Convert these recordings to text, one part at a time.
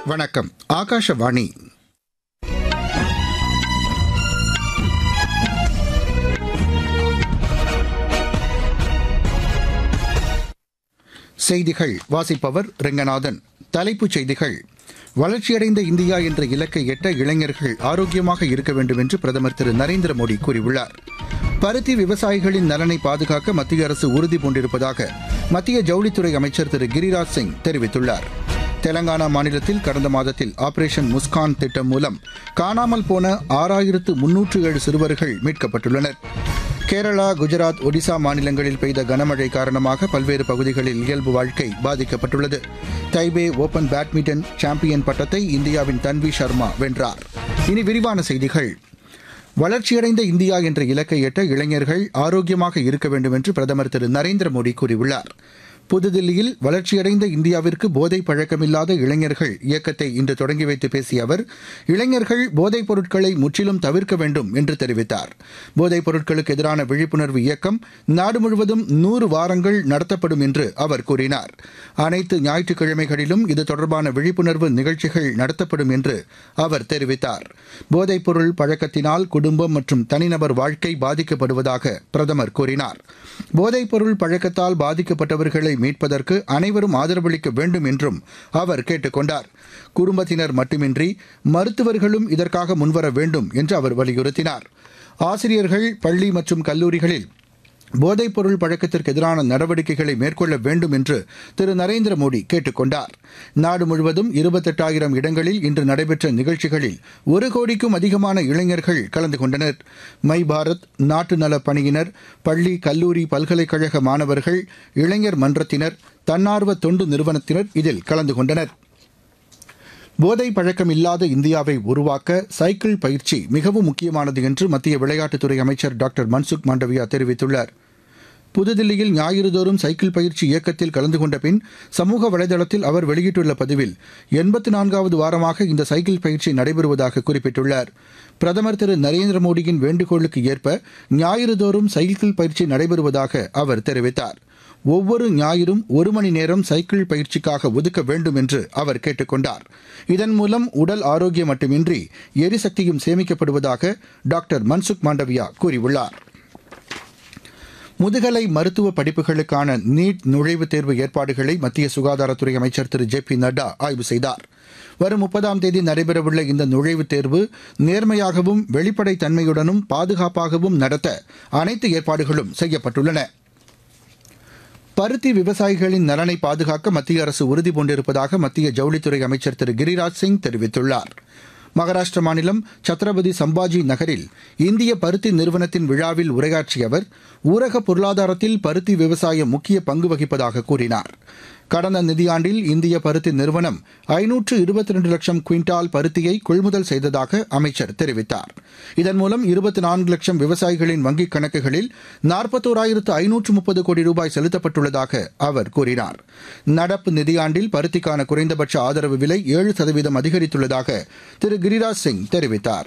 வணக்கம் ஆகாஷவாணி செய்திகள் வாசிப்பவர் ரெங்கநாதன் தலைப்புச் செய்திகள் வளர்ச்சியடைந்த இந்தியா என்ற இலக்கை எட்ட இளைஞர்கள் ஆரோக்கியமாக இருக்க வேண்டும் என்று பிரதமர் திரு நரேந்திர மோடி கூறியுள்ளார் பருத்தி விவசாயிகளின் நலனை பாதுகாக்க மத்திய அரசு உறுதி பூண்டிருப்பதாக மத்திய ஜவுளித்துறை அமைச்சர் திரு கிரிராஜ் சிங் தெரிவித்துள்ளார் தெலங்கானா மாநிலத்தில் கடந்த மாதத்தில் ஆபரேஷன் முஸ்கான் திட்டம் மூலம் காணாமல் போன ஆறாயிரத்து முன்னூற்று ஏழு சிறுவர்கள் மீட்கப்பட்டுள்ளனர் கேரளா குஜராத் ஒடிசா மாநிலங்களில் பெய்த கனமழை காரணமாக பல்வேறு பகுதிகளில் இயல்பு வாழ்க்கை பாதிக்கப்பட்டுள்ளது தைபே ஓபன் பேட்மிண்டன் சாம்பியன் பட்டத்தை இந்தியாவின் தன்வி சர்மா வென்றார் இனி விரிவான செய்திகள் வளர்ச்சியடைந்த இந்தியா என்ற இலக்கை எட்ட இளைஞர்கள் ஆரோக்கியமாக இருக்க வேண்டும் என்று பிரதமர் திரு நரேந்திர மோடி கூறியுள்ளார் புதுதில்லியில் வளர்ச்சியடைந்த இந்தியாவிற்கு போதை பழக்கமில்லாத இளைஞர்கள் இயக்கத்தை இன்று தொடங்கி வைத்து பேசிய அவர் இளைஞர்கள் போதைப் பொருட்களை முற்றிலும் தவிர்க்க வேண்டும் என்று தெரிவித்தார் போதைப் பொருட்களுக்கு எதிரான விழிப்புணர்வு இயக்கம் நாடு முழுவதும் நூறு வாரங்கள் நடத்தப்படும் என்று அவர் கூறினார் அனைத்து ஞாயிற்றுக்கிழமைகளிலும் இது தொடர்பான விழிப்புணர்வு நிகழ்ச்சிகள் நடத்தப்படும் என்று அவர் தெரிவித்தார் போதைப் பொருள் பழக்கத்தினால் குடும்பம் மற்றும் தனிநபர் வாழ்க்கை பாதிக்கப்படுவதாக பிரதமர் கூறினார் போதைப் பொருள் பழக்கத்தால் பாதிக்கப்பட்டவர்களை மீட்பதற்கு அனைவரும் ஆதரவளிக்க வேண்டும் என்றும் அவர் கேட்டுக் கொண்டார் குடும்பத்தினர் மட்டுமின்றி மருத்துவர்களும் இதற்காக முன்வர வேண்டும் என்று அவர் வலியுறுத்தினார் ஆசிரியர்கள் பள்ளி மற்றும் கல்லூரிகளில் போதைப் பொருள் பழக்கத்திற்கு எதிரான நடவடிக்கைகளை மேற்கொள்ள வேண்டும் என்று திரு நரேந்திர மோடி கேட்டுக் கொண்டார் நாடு முழுவதும் இருபத்தெட்டாயிரம் இடங்களில் இன்று நடைபெற்ற நிகழ்ச்சிகளில் ஒரு கோடிக்கும் அதிகமான இளைஞர்கள் கலந்து கொண்டனர் மை பாரத் நாட்டு நலப் பணியினர் பள்ளி கல்லூரி பல்கலைக்கழக மாணவர்கள் இளைஞர் மன்றத்தினர் தன்னார்வ தொண்டு நிறுவனத்தினர் இதில் கலந்து கொண்டனர் போதை பழக்கம் இல்லாத இந்தியாவை உருவாக்க சைக்கிள் பயிற்சி மிகவும் முக்கியமானது என்று மத்திய விளையாட்டுத்துறை அமைச்சர் டாக்டர் மன்சுக் மாண்டவியா தெரிவித்துள்ளார் புதுதில்லியில் ஞாயிறுதோறும் சைக்கிள் பயிற்சி இயக்கத்தில் கலந்து கொண்ட பின் சமூக வலைதளத்தில் அவர் வெளியிட்டுள்ள பதிவில் எண்பத்து நான்காவது வாரமாக இந்த சைக்கிள் பயிற்சி நடைபெறுவதாக குறிப்பிட்டுள்ளார் பிரதமர் திரு நரேந்திர மோடியின் வேண்டுகோளுக்கு ஏற்ப ஞாயிறுதோறும் சைக்கிள் பயிற்சி நடைபெறுவதாக அவர் தெரிவித்தார் ஒவ்வொரு ஞாயிறும் ஒரு மணி நேரம் சைக்கிள் பயிற்சிக்காக ஒதுக்க வேண்டும் என்று அவர் கேட்டுக் கொண்டார் இதன் மூலம் உடல் ஆரோக்கியம் மட்டுமின்றி எரிசக்தியும் சேமிக்கப்படுவதாக டாக்டர் மன்சுக் மாண்டவியா கூறியுள்ளார் முதுகலை மருத்துவ படிப்புகளுக்கான நீட் நுழைவுத் தேர்வு ஏற்பாடுகளை மத்திய சுகாதாரத்துறை அமைச்சர் திரு ஜே பி நட்டா ஆய்வு செய்தார் வரும் முப்பதாம் தேதி நடைபெறவுள்ள இந்த நுழைவுத் தேர்வு நேர்மையாகவும் வெளிப்படைத் தன்மையுடனும் பாதுகாப்பாகவும் நடத்த அனைத்து ஏற்பாடுகளும் செய்யப்பட்டுள்ளன பருத்தி விவசாயிகளின் நலனை பாதுகாக்க மத்திய அரசு உறுதி பூண்டிருப்பதாக மத்திய ஜவுளித்துறை அமைச்சர் திரு கிரிராஜ் சிங் தெரிவித்துள்ளார் மகாராஷ்டிர மாநிலம் சத்ரபதி சம்பாஜி நகரில் இந்திய பருத்தி நிறுவனத்தின் விழாவில் உரையாற்றிய அவர் ஊரக பொருளாதாரத்தில் பருத்தி விவசாயம் முக்கிய பங்கு வகிப்பதாக கூறினார் கடந்த நிதியாண்டில் இந்திய பருத்தி நிறுவனம் ஐநூற்று இருபத்தி ரெண்டு லட்சம் குவிண்டால் பருத்தியை கொள்முதல் செய்ததாக அமைச்சர் தெரிவித்தார் இதன் மூலம் இருபத்தி நான்கு லட்சம் விவசாயிகளின் வங்கிக் கணக்குகளில் நாற்பத்தோராயிரத்து ஐநூற்று முப்பது கோடி ரூபாய் செலுத்தப்பட்டுள்ளதாக அவர் கூறினார் நடப்பு நிதியாண்டில் பருத்திக்கான குறைந்தபட்ச ஆதரவு விலை ஏழு சதவீதம் அதிகரித்துள்ளதாக திரு கிரிராஜ் சிங் தெரிவித்தார்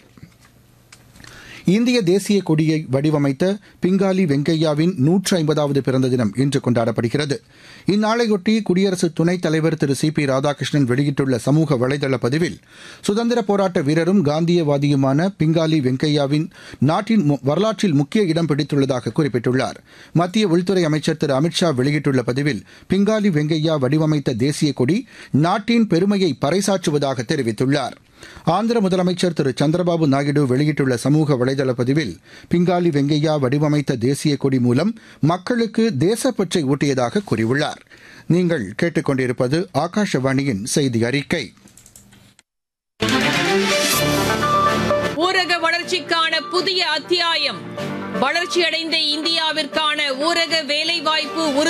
இந்திய தேசிய கொடியை வடிவமைத்த பிங்காலி வெங்கையாவின் நூற்று ஐம்பதாவது பிறந்த தினம் இன்று கொண்டாடப்படுகிறது இந்நாளையொட்டி குடியரசு துணைத் தலைவர் திரு சி பி ராதாகிருஷ்ணன் வெளியிட்டுள்ள சமூக வலைதள பதிவில் சுதந்திர போராட்ட வீரரும் காந்தியவாதியுமான பிங்காலி வெங்கையாவின் நாட்டின் வரலாற்றில் முக்கிய இடம் பிடித்துள்ளதாக குறிப்பிட்டுள்ளார் மத்திய உள்துறை அமைச்சர் திரு அமித்ஷா வெளியிட்டுள்ள பதிவில் பிங்காலி வெங்கையா வடிவமைத்த தேசிய கொடி நாட்டின் பெருமையை பறைசாற்றுவதாக தெரிவித்துள்ளார் ஆந்திர முதலமைச்சர் திரு சந்திரபாபு நாயுடு வெளியிட்டுள்ள சமூக வலைதள பதிவில் பிங்காலி வெங்கையா வடிவமைத்த தேசிய கொடி மூலம் மக்களுக்கு தேசப்பற்றை ஊட்டியதாக கூறியுள்ளார் நீங்கள் கேட்டுக்கொண்டிருப்பது ஆகாஷவாணியின் செய்தி அறிக்கை ஊரக வளர்ச்சிக்கான புதிய அத்தியாயம் வளர்ச்சியடைந்த இந்தியாவிற்கான ஊரக வேலைவாய்ப்பு